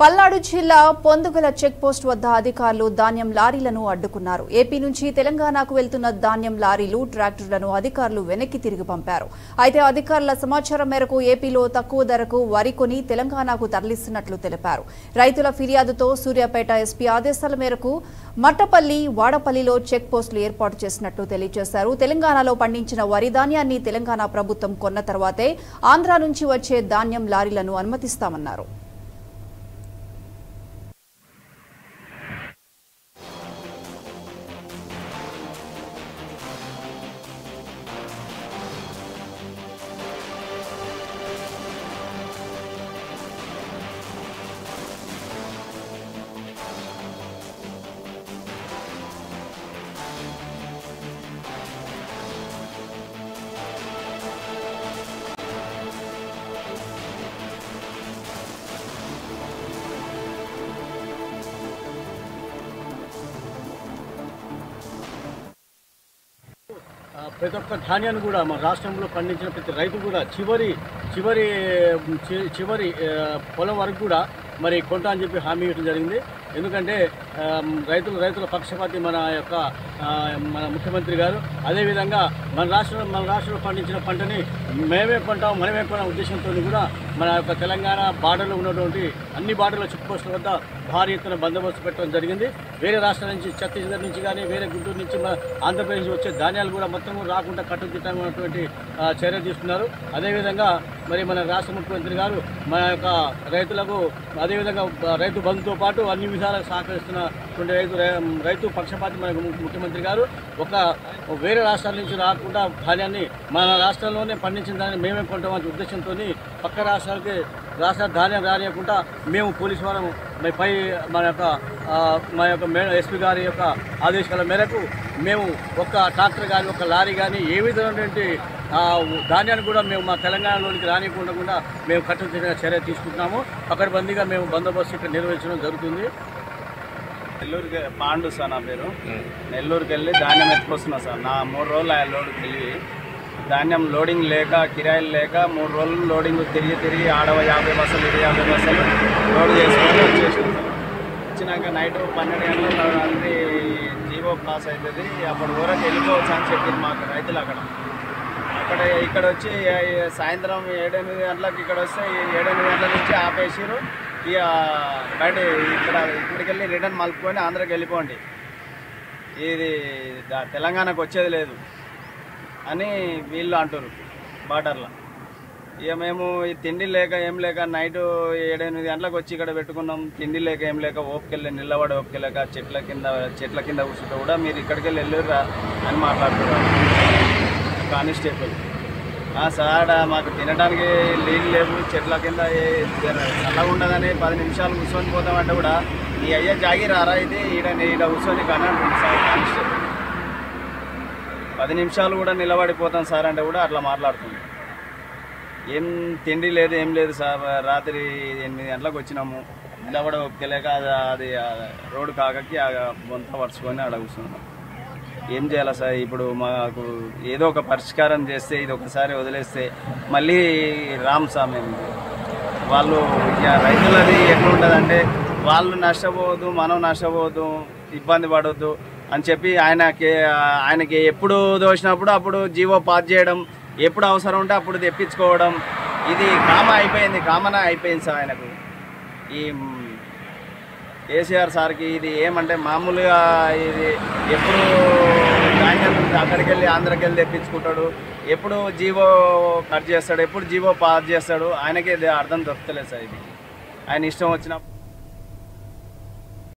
పల్నాడు జిల్లా పొందుగల check post వద్ద అధికారులు ధాన్యం లారీలను అడ్డుకున్నారు ఏపీ నుంచి తెలంగాణకు వెళ్తున్న ధాన్యం లారీలు ట్రాక్టర్లను అధికారులు వెనక్కి తిరిగి పంపారు అయితే అధికారుల సమాచారం మేరకు ఏపీలో తక్కువ ధరకు వరి కొని తెలంగాణకు తరలిస్తున్నట్లు తెలిపారు రైతుల ఫిర్యాదుతో సూర్యాపేట ఎస్పీ ఆదేశాల మేరకు మట్టపల్లి వాడపల్లిలో చెక్ పోస్టులు ఏర్పాటు చేసినట్లు తెలియజేశారు తెలంగాణలో పండించిన వరి ధాన్యాన్ని తెలంగాణ ప్రభుత్వం కొన్న తర్వాతే ఆంధ్ర నుంచి వచ్చే ధాన్యం లారీలను అనుమతిస్తామన్నారు ఆ, ప్రతి ఒక్క ధాన్యాన్ని కూడా మన రాష్ట్రంలో పండించిన ప్రతి రైతు కూడా చివరి చివరి చి- చివరి ఆ, పొలం వరకు కూడా మరి కొంటా అని చెప్పి హామీ ఇవ్వడం జరిగింది ఎందుకంటే ఆ, రైతులు రైతుల పక్షపాతి మన యొక్క ఆ, మన ముఖ్యమంత్రి గారు అదేవిధంగా మన రాష్ట్రంలో మన రాష్ట్రంలో పండించిన పంటని మేమే కొంటాం మనమే కొనే ఉద్దేశంతో కూడా మన యొక్క తెలంగాణ బార్డర్లో ఉన్నటువంటి అన్ని బార్డర్ల చెక్ పోస్టుల వద్ద భారీ ఎత్తున బందోబస్తు పెట్టడం జరిగింది వేరే రాష్ట్రాల నుంచి ఛత్తీస్గఢ్ నుంచి కానీ వేరే గుంటూరు నుంచి మన ఆంధ్రప్రదేశ్ నుంచి వచ్చే ధాన్యాలు కూడా మొత్తం రాకుండా కట్టుదిట్టంగా ఉన్నటువంటి ఆ, చర్య తీసుకున్నారు అదేవిధంగా మరి మన రాష్ట్ర ముఖ్యమంత్రి గారు మన యొక్క రైతులకు అదేవిధంగా బ- రైతు బంధుతో పాటు అన్ని విధాలుగా సహకరిస్తున్నటువంటి రైతు రై- రైతు పక్షపాతి మన ము- ముఖ్యమంత్రి గారు ఒక వేరే రాష్ట్రాల నుంచి రాకుండా ధాన్యాన్ని మన రాష్ట్రంలోనే పండించిన దాన్ని మేమే కొంటామనే ఉద్దేశంతో పక్క రాష్ట్రాలకి రాష్ట్ర ధాన్యం రానియకుండా మేము పోలీసు వారం మరి పై మన యొక్క ఆ, మా యొక్క మే ఎస్పీ గారి యొక్క ఆదేశాల మేరకు మేము ఒక ట్రాక్టర్ కానీ ఒక లారీ కానీ ఏ విధమైనటువంటి ఆ, ధాన్యాన్ని కూడా మేము మా తెలంగాణలోనికి రానియకుండా కూడా మేము కట్టుదిట్టంగా చర్య తీసుకుంటున్నాము పకడ్బందీగా మేము బందోబస్తు ఇక్కడ నిర్వహించడం జరుగుతుంది నెల్లూరుకి పాండు సార్ నా పేరు నెల్లూరుకి వెళ్ళి ధాన్యం ఎత్తుకొస్తున్నా సార్ నా మూడు రోజులు ఆ లోడ్కి వెళ్ళి ధాన్యం లోడింగ్ లేక కిరాయిలు లేక మూడు రోజులు లోడింగ్ తిరిగి తిరిగి ఆడవ యాభై బస్సులు ఇరవై యాభై బస్సులు లోడ్ చేసుకొని వచ్చేసాం సార్ వచ్చినాక నైట్ పన్నెండు గంటల రాత్రి జీవో పాస్ అవుతుంది అప్పుడు వరకు వెళ్ళిపోవచ్చు అని చెప్పింది మాకు రైతులు అక్కడ అక్కడ ఇక్కడ వచ్చి ఏ- సాయంత్రం ఏడెనిమిది గంటలకు ఇక్కడ వస్తే ఈ ఏడెనిమిది గంటల నుంచి ఆపేసిరు ఇక బయట ఇక్కడ ఇక్కడికి వెళ్ళి రిటర్న్ మలుపుకొని ఆంధ్రాకి వెళ్ళిపోండి ఇది దా- తెలంగాణకు వచ్చేది లేదు అని వీళ్ళు అంటారు బార్డర్లో ఇక మేము ఈ తిండి లేక ఏం లేక నైట్ ఏడెనిమిది గంటలకు వచ్చి ఇక్కడ పెట్టుకున్నాం తిండి లేక ఏం లేక ఓపికెళ్ళి నిలబడి ఓపికెళ్ళక చెట్ల కింద చెట్ల కింద కూర్చుంటే కూడా మీరు ఇక్కడికి వెళ్ళి వెళ్ళుర్రా అని మాట్లాడుతున్నారు కానిస్టేబుల్ ఆ సార్ మాకు తినడానికి నీళ్ళు లేవు చెట్ల కింద ఏ- చల్లగా ఉండదని పది నిమిషాలు కూర్చొని పోతామంటే కూడా నీ అయ్యా జాగి రారా ఇది ఈడ ఈడ కూర్చొని కానీ అంటుంది సార్ కానిస్టేబుల్ పది నిమిషాలు కూడా నిలబడిపోతాం సార్ అంటే కూడా అట్లా మాట్లాడుతుంది ఏం తిండి లేదు ఏం లేదు సార్ రాత్రి ఎనిమిది గంటలకు వచ్చినాము నిలబడ ఒప్పుకోలేక అది అది ఆ రోడ్డు కాకకి ఆ బొంత పరుచుకొని అక్కడ కూర్చున్నాం ఏం చేయాలి సార్ ఇప్పుడు మాకు ఏదో ఒక పరిష్కారం చేస్తే ఇది ఒకసారి వదిలేస్తే మళ్ళీ రామ్ సార్ మేము వాళ్ళు ఇక రైతులది ఎట్లుంటుందంటే వాళ్ళు నష్టపోవద్దు మనం నష్టపోవద్దు ఇబ్బంది పడవద్దు అని చెప్పి ఆయనకి ఆయనకి ఎప్పుడు దోచినప్పుడు అప్పుడు జీవో పాస్ చేయడం ఎప్పుడు అవసరం ఉంటే అప్పుడు తెప్పించుకోవడం ఇది కామ అయిపోయింది కామన్ అయిపోయింది సార్ ఆయనకు ఈ కేసీఆర్ సార్కి ఇది ఏమంటే మామూలుగా ఇది ఎప్పుడు ధాన్యం అక్కడికి వెళ్ళి ఆంధ్రకి వెళ్ళి తెప్పించుకుంటాడు ఎప్పుడు జీవో కట్ చేస్తాడు ఎప్పుడు జీవో పాస్ చేస్తాడు ఆయనకి ఇది అర్థం దొరుకుతలేదు సార్ ఇది ఆయన ఇష్టం వచ్చినప్పుడు